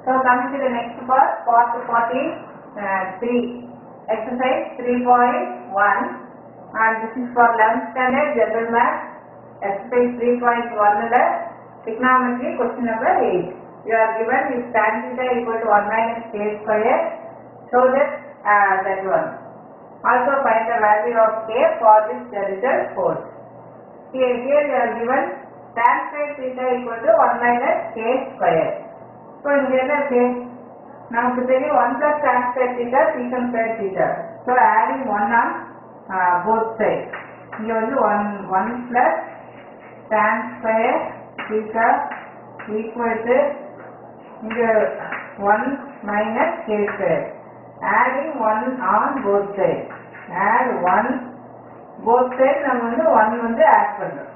So coming to the next part, part 43, exercise 3.1 and this is for 11th standard general math, exercise 3.1 ல trigonometry question number 8. You are given is tan theta equal to 1 minus k square, so that uh, that one. Also find the value of k for this result force. Here, here you are given tan square theta equal to 1 minus k square. So இங்க என்ன இருக்கு நமக்கு தெரியும் 1 plus tan square theta secant square theta. So adding 1 on uh, both sides. இங்க வந்து 1 1 plus tan square theta equal to இங்க 1 minus k square. Adding 1 on both sides. Add 1 both sides நம்ம வந்து 1 வந்து add பண்றோம்.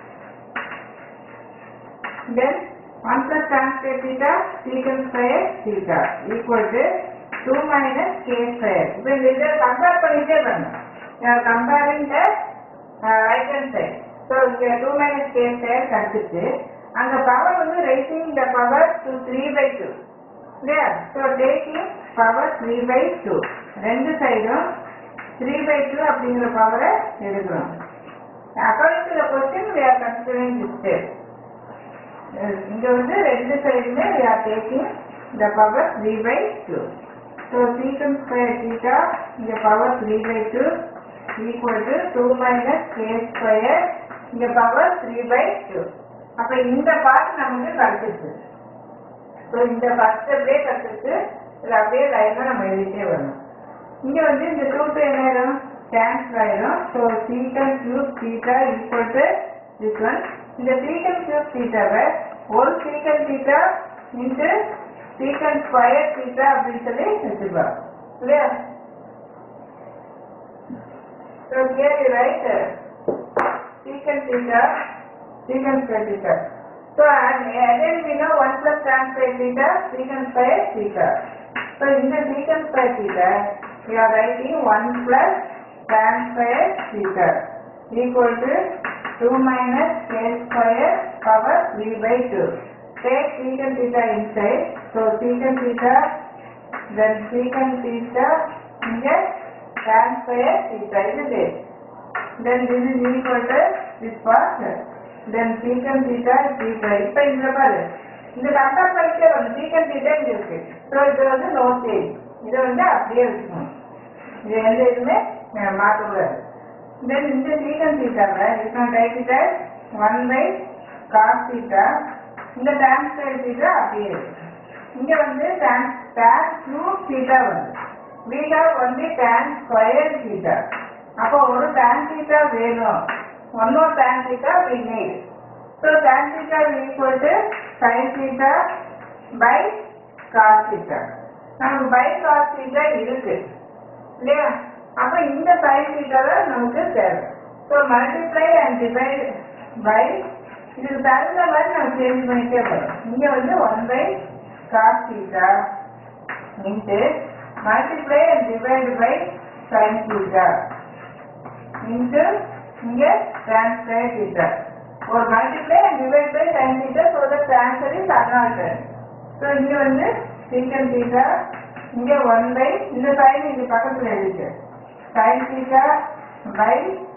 Then 1 plus tan square theta secant square theta equal to 2 minus k square. இப்போ இந்த இதை கம்பேர் பண்ணிட்டே பண்ணணும். You are comparing the uh, right hand side. So இங்க 2 minus k square கிடைச்சிச்சு. அங்க பவர் வந்து raising the power to 3 by 2. இல்லையா? So taking power 3 by 2. ரெண்டு சைடும் 3 by 2 அப்படிங்கிற பவரை எடுக்கிறோம். According to the question, we are considering this step. இங்க வந்து ரெண்டு சைடுமே we are taking the power 3 by 2. So secant square theta இங்க power 3 by 2 equal to 2 minus k square இங்க power 3 by 2. அப்ப இந்த பார்ட் நமக்கு கிடைச்சிருச்சு. ஸோ இந்த ஃபர்ஸ்ட் அப்படியே கிடைச்சிருச்சு இதுல அப்படியே லைனா நம்ம எழுதிட்டே வரணும். இங்க வந்து இந்த டூ டூ என்ன ஆயிரும் கேன்சல் ஆயிரும் so secant cube theta equal to this one இந்த சீக்கன் கியூப் தீட்டாவை ஒரு secant theta into secant square theta அப்படின்னு சொல்லி வச்சுக்கலாம் இல்லையா so here you write secant theta secant square theta so again we know 1 plus tan square theta secant square theta So in the secant square theta, we are writing 1 plus tan square theta equal to 2 minus k square power 3 by 2. Take secant theta inside. So secant theta, then secant theta, here tan square theta is it. Then this is equal to this part. Then secant theta is theta. இப்ப இந்த பாரு இந்த compare பண்ணிட்டே வரும் சீக்கன் theta இங்க இருக்கு so இது வந்து நோ சேஞ்ச் இதை வந்து அப்படியே வச்சுக்கணும் இது எந்த இதுவுமே அஹ், மாற்றக்கூடாது தென் இந்த சீக்கன் தீட்டாவை இப்போ டைக்கிட்ட ஒன் பை காஸ் தீட்டா இந்த டிரான்ஸ்பர் தீட்டா அப்படியே இருக்கு இங்க வந்து tan tan cube தீட்டா வந்து we have only tan square theta அப்போ ஒரு tan தீட்டா வேணும் one more tan theta we need so tan theta is equal to sin theta by cos theta. நமக்கு by cos theta இருக்கு இல்லையா அப்ப இந்த sin theta தான் நமக்கு தேவை so multiply and divide by இதுக்கு தகுந்த மாதிரி நம்ம சேஞ்ச் பண்ணிட்டே போறோம் இங்க வந்து one by cos theta into multiply and divide by sin theta into இங்க டிரான்ஸ்பர் theta ஒரு multiply and divide by sin theta so that the answer is unaltered so இங்க வந்து secant theta இங்க ஒன் பை இந்த sin இங்க பக்கத்துல இருக்கு sin theta by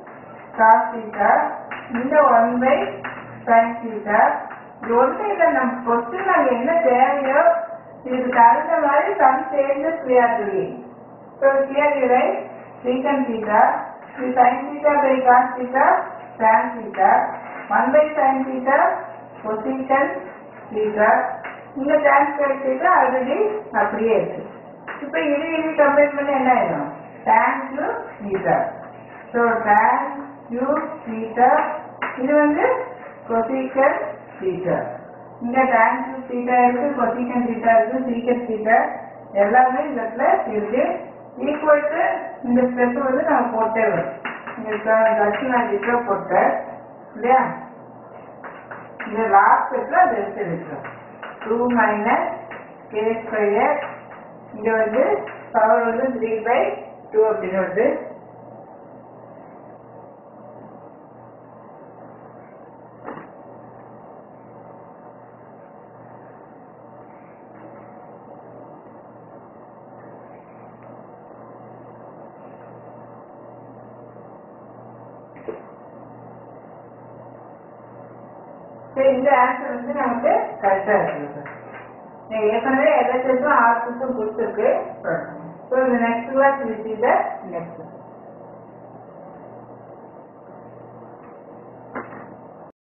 cos theta இந்த ஒன் பை sin theta இது ஒன்று இல்லை நம்ம கொஸ்டின் நாங்கள் என்ன தேவையோ இதுக்கு தகுந்த மாதிரி some changes we are doing so here you write secant theta இது sin theta by cos theta tan theta 1 by sin theta cosecant theta இந்த tan square theta ஆல்ரெடி அப்படியே இருக்கு இப்போ இது இது கம்பேர் பண்ணி என்ன ஆயிடும் tan cube theta so tan cube theta இது வந்து cosecant theta இங்க tan cube theta இருக்கு cosecant theta இருக்கு secant theta எல்லாமே இந்த இடத்துல இருக்கு ஈக்குவல் டு இந்த ஸ்டெப் வந்து நம்ம போட்டே வரும் இந்த லட்சம் நான் ஜிட்டோ போட்டேன் இல்லையா இந்த லாஸ்ட் ஸ்டெப்ல அது எடுத்து வைக்கிறோம் டூ மைனஸ் கே ஸ்கொயர் இங்க வந்து பவர் வந்து த்ரீ பை டூ அப்படின்னு வருது ஸோ இந்த ஆன்சர் வந்து நமக்கு கரெக்டாக இருக்குது சார் ஏற்கனவே எல்எஸ்எஸும் ஆர்எஸ்எஸும் கொடுத்துருக்கு ஸோ இந்த next class we see the next